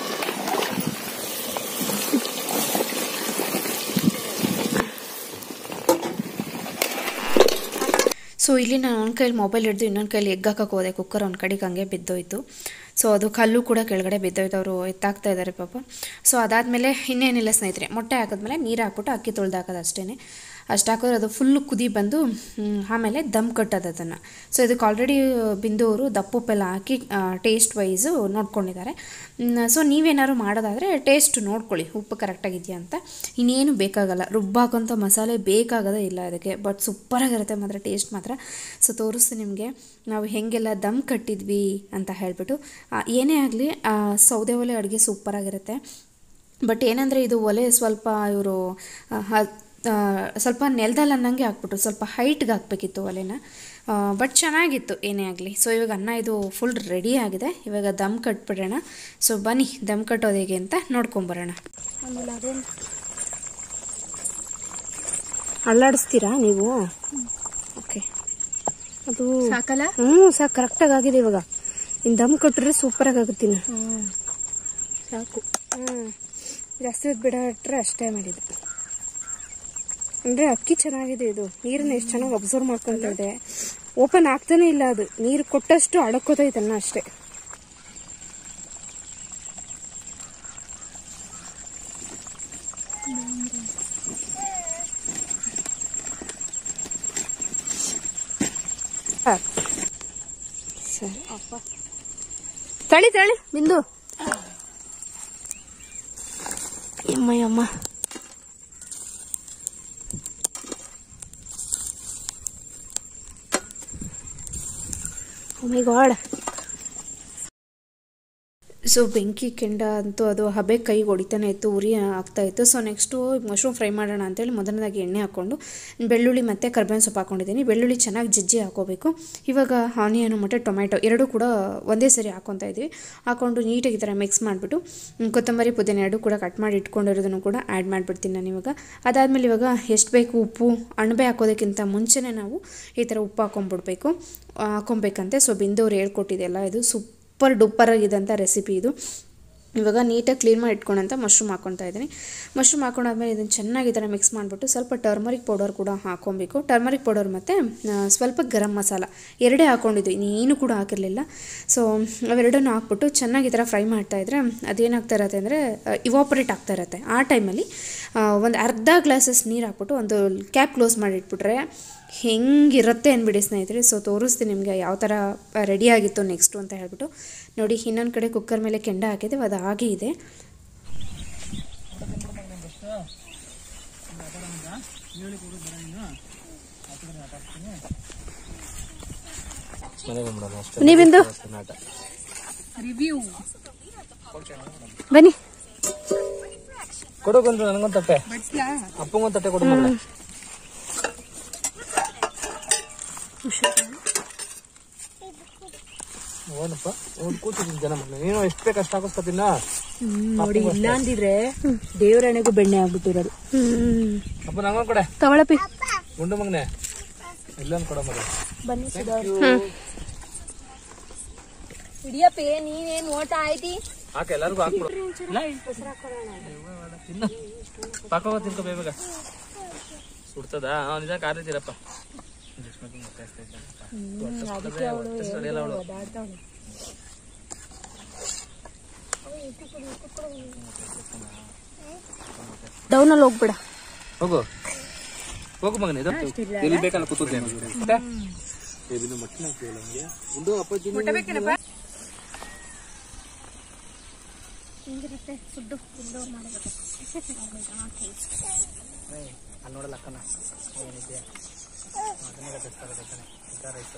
ಸೊ ಇಲ್ಲಿ ನಾನು ಒಂದು ಕೈಲಿ ಮೊಬೈಲ್ ಹಿಡಿದು ಇನ್ನೊಂದು ಕೈಲಿ ಎಗ್ ಹಾಕಕ್ಕೆ ಹೋದೆ ಕುಕ್ಕರ್ ಒಂದು ಕಡೆಗೆ ಹಂಗೆ ಬಿದ್ದೋಯ್ತು ಸೊ ಅದು ಕಲ್ಲು ಕೂಡ ಕೆಳಗಡೆ ಬಿದ್ದೋಯ್ತು ಅವರು ಎತ್ತಾಕ್ತಾ ಇದ್ದಾರೆ ಪಾಪ ಸೊ ಅದಾದಮೇಲೆ ಇನ್ನೇನಿಲ್ಲ ಸ್ನೇಹಿತರೆ ಮೊಟ್ಟೆ ಹಾಕಿದ್ಮೇಲೆ ನೀರು ಹಾಕ್ಬಿಟ್ಟು ಅಕ್ಕಿ ತೊಳ್ದು ಹಾಕೋದು ಅಷ್ಟೇ ಅಷ್ಟು ಹಾಕಿದ್ರೆ ಅದು ಫುಲ್ಲು ಕುದಿ ಬಂದು ಹ್ಮ್, ಆಮೇಲೆ ದಮ್ ಕಟ್ಟೋದು ಅದನ್ನು ಸೊ ಇದಕ್ಕೆ ಆಲ್ರೆಡಿ ಬಿಂದೂರು ದಪ್ಪುಪ್ಪೆಲ್ಲ ಹಾಕಿ ಟೇಸ್ಟ್ ವೈಸು ನೋಡ್ಕೊಂಡಿದ್ದಾರೆ ಸೊ ನೀವೇನಾದ್ರು ಮಾಡೋದಾದರೆ ಟೇಸ್ಟ್ ನೋಡ್ಕೊಳ್ಳಿ ಉಪ್ಪು ಕರೆಕ್ಟಾಗಿದೆಯಾ ಅಂತ ಇನ್ನೇನು ಬೇಕಾಗಲ್ಲ ರುಬ್ಬಾಕೋಂಥ ಮಸಾಲೆ ಬೇಕಾಗೋದೇ ಇಲ್ಲ ಅದಕ್ಕೆ ಬಟ್ ಸೂಪರಾಗಿರುತ್ತೆ ಮಾತ್ರ ಟೇಸ್ಟ್ ಮಾತ್ರ ಸೊ ತೋರಿಸ್ತೀನಿ ನಿಮಗೆ ನಾವು ಹೇಗೆಲ್ಲ ದಮ್ ಕಟ್ಟಿದ್ವಿ ಅಂತ ಹೇಳ್ಬಿಟ್ಟು ಆ, ಏನೇ ಆಗಲಿ ಸೌದೆ ಒಲೆ ಅಡುಗೆ ಸೂಪರಾಗಿರುತ್ತೆ ಬಟ್ ಏನಂದರೆ ಇದು ಒಲೆ ಸ್ವಲ್ಪ ಇವರು ಸ್ವಲ್ಪ ನೆಲದಲ್ಲಿ ಅನ್ನಂಗೆ ಹಾಕ್ಬಿಟ್ರು ಸ್ವಲ್ಪ ಹೈಟ್ಗೆ ಹಾಕ್ಬೇಕಿತ್ತು ಒಲೆನ ಬಟ್ ಚೆನ್ನಾಗಿತ್ತು ಏನೇ ಆಗಲಿ ಸೊ ಇವಾಗ ಅನ್ನ ಇದು ಫುಲ್ ರೆಡಿ ಆಗಿದೆ ಇವಾಗ ದಮ್ ಕಟ್ಬಿಡೋಣ ಸೊ ಬನ್ನಿ ದಮ್ ಕಟ್ಟೋದು ಹೇಗೆ ಅಂತ ನೋಡ್ಕೊಂಬರೋಣ ಅಲ್ಲಾಡಿಸ್ತೀರಾ ನೀವು ಓಕೆ ಅದು ಸಾಕಲ್ಲ ಹ್ಞೂ ಸಾಕು ಕರೆಕ್ಟಾಗಿ ಆಗಿದೆ ಇವಾಗ ಇನ್ನು ದಮ್ ಕಟ್ಟಿದ್ರೆ ಸೂಪರಾಗಿ ಆಗುತ್ತೆ ಇನ್ನು ಸಾಕು ಹ್ಞೂ ಜಾಸ್ತಿ ಹೊತ್ತು ಬಿಡಟ್ರೆ ಅಷ್ಟೇ ಮಾಡಿದ್ದು ಅಂದರೆ ಅಕ್ಕಿ ಚೆನ್ನಾಗಿದೆ ಇದು ನೀರನ್ನ ಎಷ್ಟು ಚೆನ್ನಾಗಿ ಅಬ್ಸರ್ವ್ ಮಾಡ್ಕೊತಾ ಇದೆ ಓಪನ್ ಆಗ್ತಾನೆ ಇಲ್ಲ ಅದು ನೀರು ಕೊಟ್ಟಷ್ಟು ಅಡಕೋತೈತನ್ನ ಅಷ್ಟೇ ಸಾಕು. ಸರಿ ಅಪ್ಪ ತಳಿ ತಳಿ ಬಿಂದು ಅಮ್ಮ ಅಮ್ಮ ಮೈ ಗಾಡ್ ಸೊ ಬೆಂಕಿ ಕೆಂಡ ಅಂತೂ ಅದು ಹಬೆ ಕೈಗೆ ಹೊಡಿತಾನೆ ಇತ್ತು ಉರಿ ಆಗ್ತಾ ಇತ್ತು ಸೊ ನೆಕ್ಸ್ಟು ಮಶ್ರೂಮ್ ಫ್ರೈ ಮಾಡೋಣ ಅಂತೇಳಿ ಮೊದಲನೇದಾಗಿ ಎಣ್ಣೆ ಹಾಕ್ಕೊಂಡು ಬೆಳ್ಳುಳ್ಳಿ ಮತ್ತು ಕರ್ಬೇವಿನ ಸೊಪ್ಪು ಹಾಕೊಂಡಿದ್ದೀನಿ ಬೆಳ್ಳುಳ್ಳಿ ಚೆನ್ನಾಗಿ ಜಜ್ಜಿ ಹಾಕೋಬೇಕು ಇವಾಗ ಆನಿಯನು ಮತ್ತು ಟೊಮ್ಯಾಟೊ ಎರಡೂ ಕೂಡ ಒಂದೇ ಸರಿ ಹಾಕ್ಕೊತಾ ಇದ್ವಿ ಹಾಕ್ಕೊಂಡು ನೀಟಾಗಿ ಈ ಥರ ಮಿಕ್ಸ್ ಮಾಡಿಬಿಟ್ಟು ಕೊತ್ತಂಬರಿ ಪುದೀನ ಎರಡು ಕೂಡ ಕಟ್ ಮಾಡಿ ಇಟ್ಕೊಂಡಿರೋದನ್ನು ಕೂಡ ಆ್ಯಡ್ ಮಾಡಿಬಿಡ್ತೀನಿ ನಾನು ಇವಾಗ ಅದಾದಮೇಲೆ ಇವಾಗ ಎಷ್ಟು ಬೇಕು ಉಪ್ಪು ಅಣಬೆ ಹಾಕೋದಕ್ಕಿಂತ ಮುಂಚೆನೇ ನಾವು ಈ ಥರ ಉಪ್ಪು ಹಾಕೊಂಡ್ಬಿಡ್ಬೇಕು ಹಾಕೊಬೇಕಂತೆ ಸೊ ಬಿಂದವ್ರು ಹೇಳ್ಕೊಟ್ಟಿದೆಯಲ್ಲ ಇದು ಸೂಪರ್ ಡೂಪರ್ ಆಗಿದ್ದಂಥ ರೆಸಿಪಿ ಇದು ಇವಾಗ ನೀಟಾಗಿ ಕ್ಲೀನ್ ಮಾಡಿ ಇಟ್ಕೊಂಡಂತ ಮಶ್ರೂಮ್ ಹಾಕ್ಕೊತಾ ಇದ್ದೀನಿ ಮಶ್ರೂಮ್ ಹಾಕೊಂಡಾದ್ಮೇಲೆ ಇದನ್ನು ಚೆನ್ನಾಗಿ ಈ ಥರ ಮಿಕ್ಸ್ ಮಾಡಿಬಿಟ್ಟು ಸ್ವಲ್ಪ ಟರ್ಮರಿಕ್ ಪೌಡರ್ ಕೂಡ ಹಾಕೊಬೇಕು ಟರ್ಮರಿಕ್ ಪೌಡರ್ ಮತ್ತು ಆ, ಸ್ವಲ್ಪ ಗರಂ ಮಸಾಲ ಎರಡೇ ಹಾಕ್ಕೊಂಡಿದ್ವಿ ಇನ್ನೇನು ಕೂಡ ಹಾಕಿರಲಿಲ್ಲ ಸೊ ಅವೆರಡನ್ನು ಹಾಕ್ಬಿಟ್ಟು ಚೆನ್ನಾಗಿ ಈ ಥರ ಫ್ರೈ ಮಾಡ್ತಾಯಿದ್ರೆ ಅದೇನಾಗ್ತಾ ಇರತ್ತೆ ಅಂದರೆ ಇವಾಪರೇಟ್ ಆಗ್ತಾ ಇರತ್ತೆ ಆ ಟೈಮಲ್ಲಿ ಒಂದು ಅರ್ಧ ಗ್ಲಾಸಸ್ ನೀರು ಹಾಕ್ಬಿಟ್ಟು ಒಂದು ಕ್ಯಾಪ್ ಕ್ಲೋಸ್ ಮಾಡಿ ಇಟ್ಬಿಟ್ರೆ ಹೆಂಗಿರುತ್ತೆ ಅಂದ್ಬಿಡಿ ಸ್ನೇಹಿತರೆ ಸೊ ತೋರಿಸ್ತೀನಿ ನಿಮಗೆ ಯಾವ ಥರ ರೆಡಿ ಆಗಿತ್ತು ನೆಕ್ಸ್ಟು ಅಂತ ಹೇಳ್ಬಿಟ್ಟು ನೋಡಿ ಇನ್ನೊಂದು ಕಡೆ ಕುಕ್ಕರ್ ಮೇಲೆ ಕೆಂಡ ಹಾಕಿದೆ ಅದು ಹಾಗೆ ಇದೆ ಮನೆಗೆ ಬಂದ್ಬಿಡೋಣ ಅಷ್ಟೇ ನೀವಿಂದು ನಾಟ ರಿವ್ಯೂ ಬನ್ನಿ ಕೊಡು ಬಂದ್ರು ನನಗೊಂದು ತಟ್ಟೆ ಬಡ್ಸ್ಲಾ ಅಪ್ಪಂಗೊಂದು ತಟ್ಟೆ ಕೊಡು ಮಗಳೇ ಓನಪ್ಪ ಒಂದು ಕೂತಿದ್ದೀನಿ ಜನ ಮನೆ ನೀನು ಎಷ್ಟು ಬೇಕು ಅಷ್ಟು ಹಾಕಿಸ್ಕೊತೀನ ನೋಡಿ ಇಲ್ಲ ಅಂದಿದ್ರೆ ದೇವರಣೆಗೂ ಬೆಣ್ಣೆ ಆಗ್ಬಿಟ್ಟಿರೋದು ಅಪ್ಪ ನಂಗೊಂದು ಕೊಡೆ ತಗೊಳಪಿ ಗುಂಡು ಮಗನೆ ಇಲ್ಲೊಂದು ಕೊಡ ಮಗ ಬನ್ನಿ ಹಿಡಿಯಪ್ಪೇ ನೀನೇನ್ ಓಟ ಆಯ್ತಿ ಹಾಕ ಎಲ್ಲರಿಗೂ ಹಾಕ್ಬಿಡು ತಿನ್ನ ಪಾಕೋಗ ತಿನ್ಕೋ ಬೇಗ ಸುಡ್ತದ ಹಾ ನಿಜ ಕಾರಿದ್ದೀರಪ್ಪ ಡೌನಲ್ಲಿ ಹೋಗ್ಬೇಡ ಹೋಗು ಹೋಗು ಮಗನ ಇದು ಎಲ್ಲಿ ಬೇಕಲ್ಲ ಕೂತುತ್ತೆ ಗುಂಡು ಅಪ್ಪಾಜಿ ಅಲ್ಲಿ ನೋಡಲ್ಲ ಅಕ್ಕನ ಏನಿದೆ ಅದನ್ನೆಲ್ಲ ಬೆಸ್ತಾಗತ್ತೆ ಕಣೆ ಇದ್ದಾರ ಇತ್ತು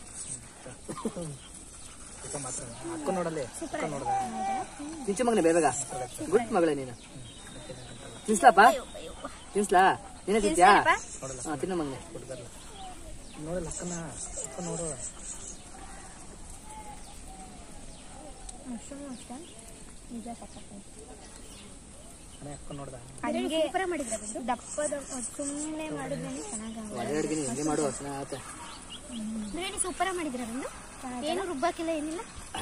ಚಿಕ್ಕ ಮಾತ್ರ ಅಕ್ಕ ನೋಡಲ್ಲಿ ಅಕ್ಕ ನೋಡ್ದ ತಿಂಚು ಮಗನೇ ಬೇಗ ಗುಡ್ ಮಗಳೇ ನೀನು ತಿನ್ಸ್ಲಾಪ ತಿನ್ಸ್ಲಾ ನೀನೇ ತಿಂತ್ಯಾ ಹಾ ತಿನ್ನ ಮಗನೇ ನೋಡಲ್ಲ ಅಕ್ಕನ ಅಕ್ಕ ನೋಡು ಮನೆ ಅಕ್ಕ ನೋಡ್ದ ದಪ್ಪದ ಸುಮ್ಮನೆ ಮಾಡಿದ್ರೆ ಚೆನ್ನಾಗಿ ಒಳ್ಳೆ ಹಿಂಗೆ ಮಾಡು ಚೆನ್ನಾಗತ್ತೆ ಬಿರಿಯಾನಿ ಸೂಪರ್ ಮಾಡಿದ್ರ ಒಂದು ಏನು ರುಬ್ಬಾಕಿಲ್ಲ ಏನಿಲ್ಲ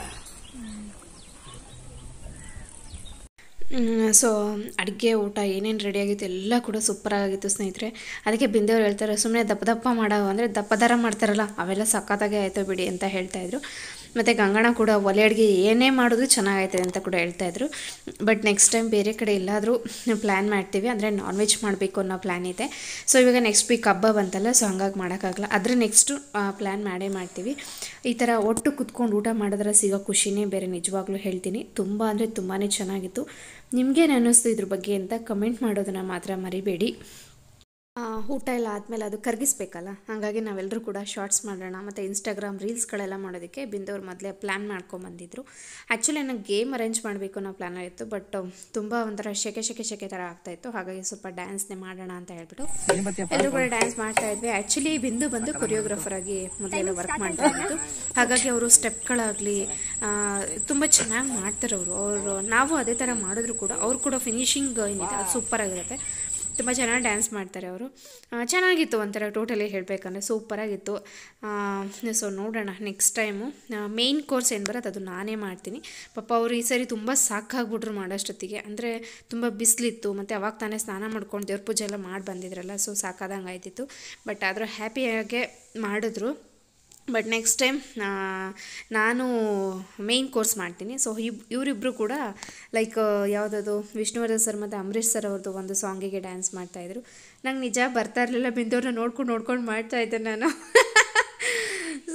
ಸೊ ಅಡುಗೆ ಊಟ ಏನೇನು ರೆಡಿಯಾಗಿತ್ತು ಎಲ್ಲ ಕೂಡ ಸೂಪರಾಗಿತ್ತು ಸ್ನೇಹಿತರೆ ಅದಕ್ಕೆ ಬಿಂದೇವ್ರು ಹೇಳ್ತಾರೆ ಸುಮ್ಮನೆ ದಪ್ಪ ದಪ್ಪ ಮಾಡೋ ಅಂದರೆ ದಪ್ಪ ದರ ಮಾಡ್ತಾರಲ್ಲ ಅವೆಲ್ಲ ಸಖತ್ತಾಗೆ ಆಯಿತು ಬಿಡಿ ಅಂತ ಹೇಳ್ತಾಯಿದ್ರು ಮತ್ತು ಗಂಗಣ ಕೂಡ ಒಲೆ ಅಡುಗೆ ಏನೇ ಮಾಡಿದ್ರು ಚೆನ್ನಾಗೈತೆ ಅಂತ ಕೂಡ ಹೇಳ್ತಾಯಿದ್ರು ಬಟ್ ನೆಕ್ಸ್ಟ್ ಟೈಮ್ ಬೇರೆ ಕಡೆ ಎಲ್ಲಾದರೂ ಪ್ಲ್ಯಾನ್ ಮಾಡ್ತೀವಿ ಅಂದರೆ ನಾನ್ ವೆಜ್ ಮಾಡಬೇಕು ಅನ್ನೋ ಪ್ಲ್ಯಾನ್ ಇದೆ ಸೊ ಇವಾಗ ನೆಕ್ಸ್ಟ್ ವೀಕ್ ಹಬ್ಬ ಬಂತಲ್ಲ ಸೊ ಹಂಗಾಗಿ ಮಾಡೋಕ್ಕಾಗಲ್ಲ ಅದ್ರ ನೆಕ್ಸ್ಟು ಪ್ಲ್ಯಾನ್ ಮಾಡೇ ಮಾಡ್ತೀವಿ ಈ ಥರ ಒಟ್ಟು ಕುತ್ಕೊಂಡು ಊಟ ಮಾಡಿದ್ರೆ ಸಿಗೋ ಖುಷಿನೇ ಬೇರೆ ನಿಜವಾಗ್ಲೂ ಹೇಳ್ತೀನಿ ತುಂಬ ಅಂದರೆ ತುಂಬಾ ಚೆನ್ನಾಗಿತ್ತು ನಿಮಗೇನು ಅನ್ನಿಸ್ತು ಇದ್ರ ಬಗ್ಗೆ ಅಂತ ಕಮೆಂಟ್ ಮಾಡೋದನ್ನು ಮಾತ್ರ ಮರಿಬೇಡಿ ಆ, ಊಟ ಎಲ್ಲ ಆದಮೇಲೆ ಅದು ಕರಗಿಸ್ಬೇಕಲ್ಲ ಹಾಗಾಗಿ ನಾವೆಲ್ಲರೂ ಕೂಡ ಶಾರ್ಟ್ಸ್ ಮಾಡೋಣ ಮತ್ತು ಇನ್ಸ್ಟಾಗ್ರಾಮ್ ರೀಲ್ಸ್ಗಳೆಲ್ಲ ಮಾಡೋದಕ್ಕೆ ಬಿಂದವ್ರು ಮೊದಲೇ ಪ್ಲ್ಯಾನ್ ಮಾಡ್ಕೊಂಬಂದಿದ್ರು ಆ್ಯಕ್ಚುಲಿ ನನಗೆ ಗೇಮ್ ಅರೇಂಜ್ ಮಾಡಬೇಕು ಅನ್ನೋ ಪ್ಲ್ಯಾನ್ ಇತ್ತು ಬಟ್ ತುಂಬ ಒಂಥರ ಶೆಕೆ ಶೆಕೆ ಶೆಕೆ ಥರ ಆಗ್ತಾಯಿತ್ತು ಹಾಗಾಗಿ ಸ್ವಲ್ಪ ಡ್ಯಾನ್ಸ್ನೇ ಮಾಡೋಣ ಅಂತ ಹೇಳ್ಬಿಟ್ಟು ಎಲ್ಲರೂ ಕೂಡ ಡ್ಯಾನ್ಸ್ ಮಾಡ್ತಾ ಇದ್ವಿ ಆ್ಯಕ್ಚುಲಿ ಬಿಂದು ಬಂದು ಕೊರಿಯೋಗ್ರಾಫರ್ ಆಗಿ ಮೊದಲೆಲ್ಲ ವರ್ಕ್ ಮಾಡ್ತಾ ಇದ್ದು ಹಾಗಾಗಿ ಅವರು ಸ್ಟೆಪ್ಗಳಾಗಲಿ ತುಂಬ ಚೆನ್ನಾಗಿ ಮಾಡ್ತಾರೆ ಅವರು ಅವರು ನಾವು ಅದೇ ಥರ ಮಾಡಿದ್ರು ಕೂಡ ಅವ್ರು ಕೂಡ ಫಿನಿಶಿಂಗ್ ಏನಿದೆ ಅದು ಸೂಪರ್ ಆಗಿರುತ್ತೆ ತುಂಬ ಚೆನ್ನಾಗಿ ಡ್ಯಾನ್ಸ್ ಮಾಡ್ತಾರೆ ಅವರು ಚೆನ್ನಾಗಿತ್ತು ಒಂಥರ ಟೋಟಲಿ ಹೇಳಬೇಕಂದ್ರೆ ಸೂಪರಾಗಿತ್ತು ಸೊ ನೋಡೋಣ ನೆಕ್ಸ್ಟ್ ಟೈಮು ಮೇಯ್ನ್ ಕೋರ್ಸ್ ಏನು ಬರುತ್ತೆ ಅದು ನಾನೇ ಮಾಡ್ತೀನಿ ಪಾಪ ಅವರು ಈ ಸರಿ ತುಂಬ ಸಾಕಾಗ್ಬಿಟ್ರು ಮಾಡೋಷ್ಟೊತ್ತಿಗೆ ಅಂದರೆ ತುಂಬ ಬಿಸಿಲಿತ್ತು ಮತ್ತು ಅವಾಗ ತಾನೇ ಸ್ನಾನ ಮಾಡ್ಕೊಂಡು ದೇವ್ರ ಪೂಜೆ ಎಲ್ಲ ಮಾಡಿ ಬಂದಿದ್ರಲ್ಲ ಸೊ ಸಾಕಾದಂಗೆ ಆಯ್ತಿತ್ತು ಬಟ್ ಆದರೂ ಹ್ಯಾಪಿಯಾಗೆ ಮಾಡಿದ್ರು ಬಟ್ ನೆಕ್ಸ್ಟ್ ಟೈಮ್ ನಾನು ಮೇಯ್ನ್ ಕೋರ್ಸ್ ಮಾಡ್ತೀನಿ ಸೊ ಇಬ್ ಇವರಿಬ್ಬರು ಕೂಡ ಲೈಕ್ ಯಾವುದದು ವಿಷ್ಣುವರ್ಧನ್ ಸರ್ ಮತ್ತು ಅಂಬರೀಷ್ ಸರ್ ಅವ್ರದ್ದು ಒಂದು ಸಾಂಗಿಗೆ ಡ್ಯಾನ್ಸ್ ಮಾಡ್ತಾಯಿದ್ರು ನಂಗೆ ನಿಜ ಬರ್ತಾ ಇರಲಿಲ್ಲ ಬಿಂದವ್ರನ್ನ ನೋಡ್ಕೊಂಡು ನೋಡ್ಕೊಂಡು ಮಾಡ್ತಾಯಿದ್ದೆ ನಾನು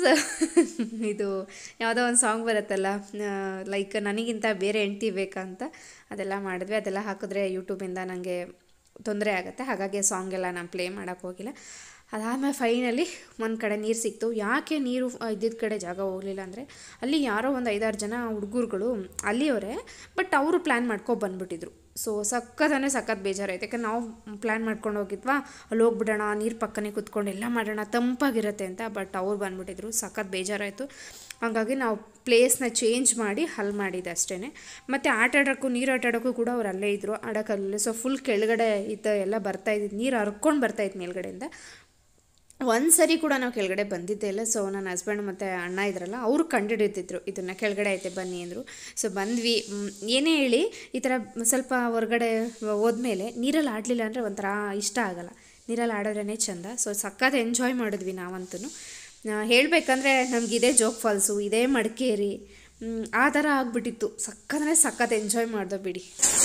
ಇದು ಯಾವುದೋ ಒಂದು ಸಾಂಗ್ ಬರುತ್ತಲ್ಲ ಲೈಕ್ ನನಗಿಂತ ಬೇರೆ ಹೆಂಡ್ತಿ ಬೇಕಾ ಅಂತ ಅದೆಲ್ಲ ಮಾಡಿದ್ವಿ ಅದೆಲ್ಲ ಹಾಕಿದ್ರೆ ಯೂಟ್ಯೂಬಿಂದ ನನಗೆ ತೊಂದರೆ ಆಗುತ್ತೆ ಹಾಗಾಗಿ ಸಾಂಗ್ ಎಲ್ಲ ನಾನು ಪ್ಲೇ ಮಾಡೋಕ್ಕೆ ಹೋಗಿಲ್ಲ ಅದಾದಮೇಲೆ ಫೈನಲಿ ಒಂದು ಕಡೆ ನೀರು ಸಿಕ್ತು ಯಾಕೆ ನೀರು ಇದ್ದಿದ್ದ ಕಡೆ ಜಾಗ ಹೋಗಲಿಲ್ಲ ಅಂದರೆ ಅಲ್ಲಿ ಯಾರೋ ಒಂದು ಐದಾರು ಜನ ಹುಡುಗರುಗಳು ಅಲ್ಲಿಯವರೇ ಬಟ್ ಅವರು ಪ್ಲ್ಯಾನ್ ಮಾಡ್ಕೊ ಬಂದ್ಬಿಟ್ಟಿದ್ರು ಸೊ ಸಖತ್ ಅಂದರೆ ಸಖತ್ ಬೇಜಾರಾಯ್ತು ಯಾಕಂದ್ರೆ ನಾವು ಪ್ಲ್ಯಾನ್ ಮಾಡ್ಕೊಂಡು ಹೋಗಿದ್ವಾ ಅಲ್ಲಿ ಹೋಗ್ಬಿಡೋಣ ನೀರು ಪಕ್ಕನೇ ಕುತ್ಕೊಂಡು ಎಲ್ಲ ಮಾಡೋಣ ತಂಪಾಗಿರುತ್ತೆ ಅಂತ ಬಟ್ ಅವ್ರು ಬಂದ್ಬಿಟ್ಟಿದ್ರು ಸಖತ್ ಬೇಜಾರಾಯಿತು ಹಾಗಾಗಿ ನಾವು ಪ್ಲೇಸ್ನ ಚೇಂಜ್ ಮಾಡಿ ಅಲ್ಲಿ ಮಾಡಿದ್ದು ಅಷ್ಟೇ ಮತ್ತು ಆಟ ಆಡೋಕ್ಕೂ ನೀರು ಆಟ ಆಡೋಕ್ಕೂ ಕೂಡ ಅವ್ರು ಅಲ್ಲೇ ಇದ್ದರು ಆಡೋಕ್ಕಲ್ಲೇ ಸೊ ಫುಲ್ ಕೆಳಗಡೆ ಇದ್ದ ಎಲ್ಲ ಬರ್ತಾ ಇದ್ದಿದ್ದು ನೀರು ಹರ್ಕೊಂಡು ಬರ್ತಾಯಿತ್ತು ಮೇಲ್ಗಡೆಯಿಂದ ಒಂದು ಸರಿ ಕೂಡ ನಾವು ಕೆಳಗಡೆ ಬಂದಿದ್ದೇ ಇಲ್ಲ ಸೊ ನನ್ನ ಹಸ್ಬೆಂಡ್ ಮತ್ತು ಅಣ್ಣ ಇದ್ರಲ್ಲ ಅವರು ಕಂಡುಹಿಡಿದಿದ್ರು ಇದನ್ನು ಕೆಳಗಡೆ ಐತೆ ಬನ್ನಿ ಅಂದರು ಸೊ ಬಂದ್ವಿ ಮ್, ಏನೇ ಹೇಳಿ ಈ ಥರ ಸ್ವಲ್ಪ ಹೊರಗಡೆ ಹೋದ್ಮೇಲೆ ನೀರಲ್ಲಿ ಆಡಲಿಲ್ಲ ಅಂದರೆ ಒಂಥರ ಇಷ್ಟ ಆಗಲ್ಲ ನೀರಲ್ಲಿ ಆಡೋದ್ರೇ ಚಂದ ಸೊ ಸಖತ್ ಎಂಜಾಯ್ ಮಾಡಿದ್ವಿ ನಾವಂತೂ ಹೇಳಬೇಕಂದ್ರೆ ನಮ್ಗೆ ಇದೇ ಜೋಗ್ ಫಾಲ್ಸು ಇದೇ ಮಡಿಕೇರಿ ಮ್, ಆ ಥರ ಆಗಿಬಿಟ್ಟಿತ್ತು ಸಖತ್ತಂದರೆ ಸಖತ್ ಎಂಜಾಯ್ ಮಾಡ್ದೆ ಬಿಡಿ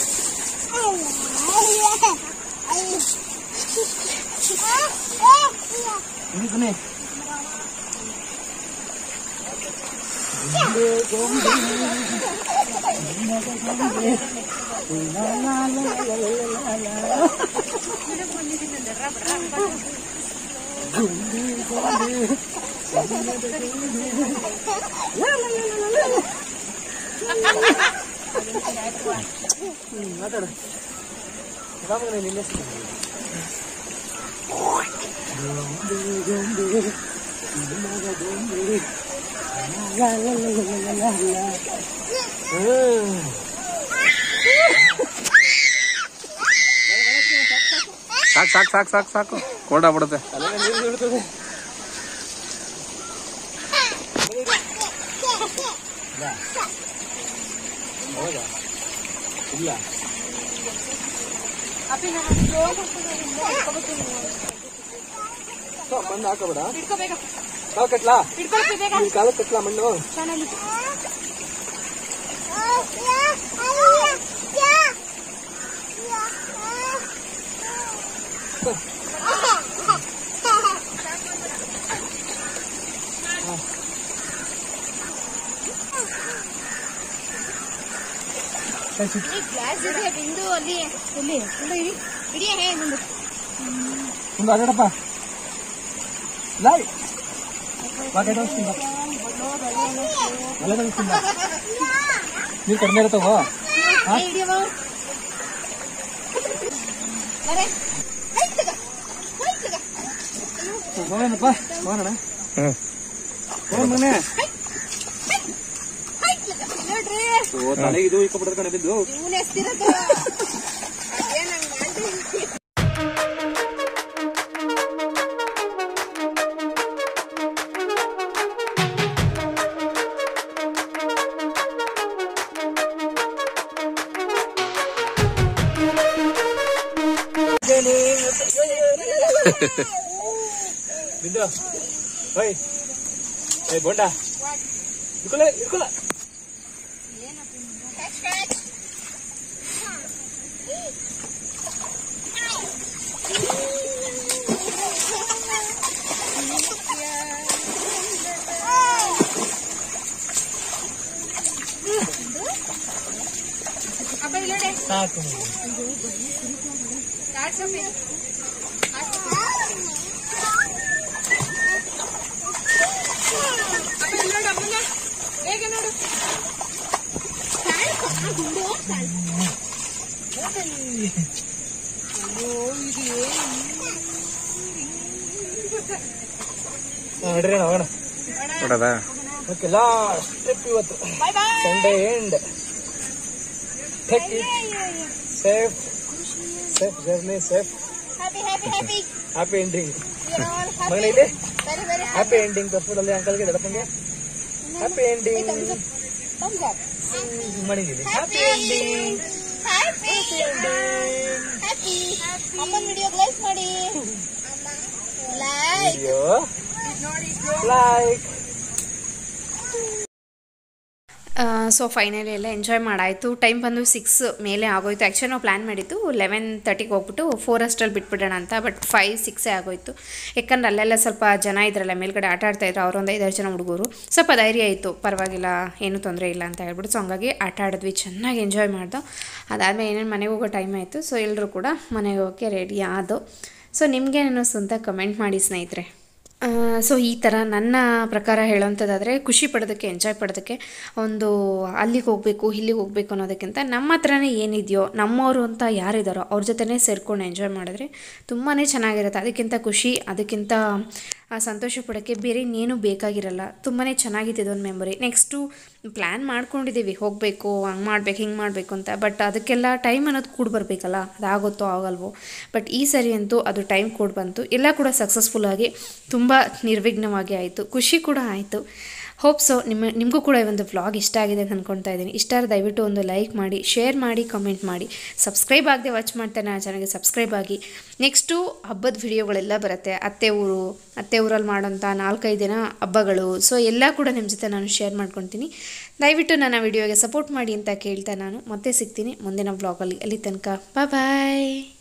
ಬನ್ನಿ ಬನ್ನಿ ಹ್ಮ್, ಮಾತಾಡು ರಾಮಗಣ ನಿನ್ನ ಹೆಸರು ಸಾಕು ಸಾಕು ಸಾಕು ಸಾಕು ಸಾಕು ಕೋಲ್ಡ್ ಆಗ್ಬಿಡುತ್ತೆ ಇಲ್ಲ ಸೊ, ಮಣ್ಣು ಹಾಕೋಬೇಡ ಕಾಲು ಕಟ್ಲಾ ನಿನ್ ಕಾಲು ಕಟ್ಲಾ ಮಣ್ಣು ಗ್ಲಾಸ್ ಇದೆ ಬಿಂದು ಅಲ್ಲಿ ಎಲ್ಲಿ ಇಡೀ ಹೇ ಮುಂದೆ ಮುಂದೆ ಆಡಪ್ಪ ಲಾಯ್ ಬಾಕೆಟ್ ಹೊಡ್ಸ್ತೀನಿ ಬಾ. ಒಲೆ ಹೊಡ್ಸ್ತೀನಿ ಬಾ. ನೀರು ಕಡಿಮೆ ಇರ್ತಾವ ಹೋಗೋಣಪ್ಪ ಹೋಗೋಣ ಹ್ಮ್ ಹೋಗೋಣ ಮನೆ ನೋಡ್ರಿ ಓ ತಲೆಗೆ ಇದು ಇಕ್ಕೊಬಿಡ್ತಾರೆ ಕಣೆ ಬಿದ್ದು ಇವನ್ ಎಷ್ಟಿರೋದು ಏನಂಗ್ ಮಾಡ್ರಿ ಬಿದ್ದು ಹೋಯ್ ಏ ಬೋಂಡ ಇಟ್ಕೊಳ ಇಟ್ಕೊಳ ಅಪ್ಪ ಇಲ್ಲಿ ನೋಡಿ ಸಾಕು ಚಾಟ್ ಸೊಪ್ಪಿ ಅಪ್ಪ ಇಲ್ಲಿ ನೋಡು ಅಮ್ಮನ ಹೇಗೆ ನೋಡು ಸಾಕು, ಆ ಗುಂಡು ಸಾಕು. ನಡ್ರಿ ಹೋಗೋಣ ನೋಡದ ಓಕೆ ಲಾಸ್ಟ್ ಟ್ರಿಪ್ ಇವತ್ತು Sunday end take it safe safe journey safe Happy, happy, happy. Happy ending You're all happy. ಮಗನ ಇಲ್ಲಿ Very, very happy. Happy ending ತಪ್ಪದಲ್ಲಿ ಅಂಕಲ್ಗೆ ದಡಪ್ಪಂಗೆ ಹ್ಯಾಪಿ ಎಂಡಿಂಗ್ Thumbs up. ಮಾಡಿದ್ದೀನಿ ಹ್ಯಾಪಿ ಎಂಡಿಂಗ್ Happy. Happy. ಅಮ್ಮನ video like ಮಾಡಿ like video like so finally ಎಲ್ಲ enjoy ಮಾಡಾಯಿತು ಟೈಮ್ ಬಂದು ಸಿಕ್ಸ್ ಮೇಲೆ ಆಗೋಯ್ತು ಆ್ಯಕ್ಚುಲಿ ನಾವು ಪ್ಲ್ಯಾನ್ ಮಾಡಿದ್ದು ಲೆವೆನ್ ತರ್ಟಿಗೆ ಹೋಗ್ಬಿಟ್ಟು ಫೋರ್ ಅಷ್ಟರಲ್ಲಿ ಬಿಟ್ಬಿಡೋಣ ಅಂತ ಬಟ್ ಫೈವ್ ಸಿಕ್ಸೇ ಆಗೋಯ್ತು ಯಾಕಂದ್ರೆ ಅಲ್ಲೆಲ್ಲ ಸ್ವಲ್ಪ ಜನ ಇದ್ರಲ್ಲ ಮೇಲ್ಗಡೆ ಆಟ ಆಡ್ತಾ ಇದ್ರು ಅವರೊಂದು ಐದಾರು ಜನ ಹುಡುಗರು ಸ್ವಲ್ಪ ಧೈರ್ಯ ಇತ್ತು ಪರವಾಗಿಲ್ಲ ಏನೂ ತೊಂದರೆ ಇಲ್ಲ ಅಂತ ಹೇಳ್ಬಿಟ್ಟು ಸೊ ಹಂಗಾಗಿ ಆಟ ಆಡಿದ್ವಿ ಚೆನ್ನಾಗಿ ಎಂಜಾಯ್ ಮಾಡ್ದೋ ಅದಾದಮೇಲೆ ಏನೇನು ಮನೆಗೆ ಹೋಗೋ ಟೈಮ್ ಆಯಿತು ಸೊ ಎಲ್ಲರೂ ಕೂಡ ಮನೆಗೆ ಹೋಗೋಕ್ಕೆ ರೆಡಿ ಆದೋ ಸೊ ನಿಮಗೆ ಅನ್ನಿಸ್ತು ಅಂತ ಕಮೆಂಟ್ ಮಾಡಿ ಸ್ನೇಹಿತರೆ ಸೊ ಈ ಥರ ನನ್ನ ಪ್ರಕಾರ ಹೇಳೋವಂಥದ್ದಾದರೆ ಖುಷಿ ಪಡೋದಕ್ಕೆ ಎಂಜಾಯ್ ಪಡೋದಕ್ಕೆ ಒಂದು ಅಲ್ಲಿಗೆ ಹೋಗಬೇಕು ಇಲ್ಲಿಗೆ ಹೋಗಬೇಕು ಅನ್ನೋದಕ್ಕಿಂತ ನಮ್ಮ ಹತ್ರನೇ ಏನಿದೆಯೋ ನಮ್ಮವರು ಅಂತ ಯಾರಿದ್ದಾರೋ ಅವ್ರ ಜೊತೆನೇ ಸೇರ್ಕೊಂಡು ಎಂಜಾಯ್ ಮಾಡಿದ್ರೆ ತುಂಬಾ ಚೆನ್ನಾಗಿರುತ್ತೆ ಅದಕ್ಕಿಂತ ಖುಷಿ ಅದಕ್ಕಿಂತ ಆ ಸಂತೋಷ ಪಡೋಕ್ಕೆ ಬೇರೆ ಇನ್ನೇನು ಬೇಕಾಗಿರಲ್ಲ ತುಂಬಾ ಚೆನ್ನಾಗಿದೆ ಇದೊಂದು ಮೆಮೊರಿ ನೆಕ್ಸ್ಟು ಪ್ಲ್ಯಾನ್ ಮಾಡ್ಕೊಂಡಿದ್ದೀವಿ ಹೋಗಬೇಕು ಹಂಗೆ ಮಾಡ್ಬೇಕು ಹಿಂಗೆ ಮಾಡಬೇಕು ಅಂತ ಬಟ್ ಅದಕ್ಕೆಲ್ಲ ಟೈಮ್ ಅನ್ನೋದು ಕೂಡ ಬರಬೇಕಲ್ಲ ಅದಾಗುತ್ತೋ ಆಗಲ್ವೋ ಬಟ್ ಈ ಸರಿ ಅಂತೂ ಅದು ಟೈಮ್ ಕೂಡ ಬಂತು ಎಲ್ಲ ಕೂಡ ಸಕ್ಸಸ್ಫುಲ್ಲಾಗಿ ತುಂಬ ನಿರ್ವಿಘ್ನವಾಗಿ ಆಯಿತು ಖುಷಿ ಕೂಡ ಆಯಿತು ಹೋಪ್ ಸೊ ನಿಮ್ಮ ನಿಮಗೂ ಕೂಡ ಈ ಒಂದು ವ್ಲಾಗ್ ಇಷ್ಟ ಆಗಿದೆ ಅಂತ ಅಂದ್ಕೊಳ್ತಾ ಇದ್ದೀನಿ ಇಷ್ಟ ಆದ್ರೆ ದಯವಿಟ್ಟು ಒಂದು ಲೈಕ್ ಮಾಡಿ ಶೇರ್ ಮಾಡಿ ಕಮೆಂಟ್ ಮಾಡಿ ಸಬ್ಸ್ಕ್ರೈಬ್ ಆಗದೆ ವಾಚ್ ಮಾಡ್ತಾನೆ ಆ ಚಾನಲ್ಗೆ ಸಬ್ಸ್ಕ್ರೈಬ್ ಆಗಿ ನೆಕ್ಸ್ಟು ಹಬ್ಬದ ವಿಡಿಯೋಗಳೆಲ್ಲ ಬರುತ್ತೆ ಅತ್ತೆ ಊರು ಅತ್ತೆ ಊರಲ್ಲಿ ಮಾಡೋಂಥ ನಾಲ್ಕೈದು ದಿನ ಹಬ್ಬಗಳು ಸೊ ಎಲ್ಲ ಕೂಡ ನಿಮ್ಮ ಜೊತೆ ನಾನು ಶೇರ್ ಮಾಡ್ಕೊತೀನಿ ದಯವಿಟ್ಟು ನನ್ನ ವಿಡಿಯೋಗೆ ಸಪೋರ್ಟ್ ಮಾಡಿ ಅಂತ ಕೇಳ್ತಾ ನಾನು ಮತ್ತೆ ಸಿಗ್ತೀನಿ ಮುಂದಿನ ವ್ಲಾಗಲ್ಲಿ ಅಲ್ಲಿ ತನಕ ಬಾಯ್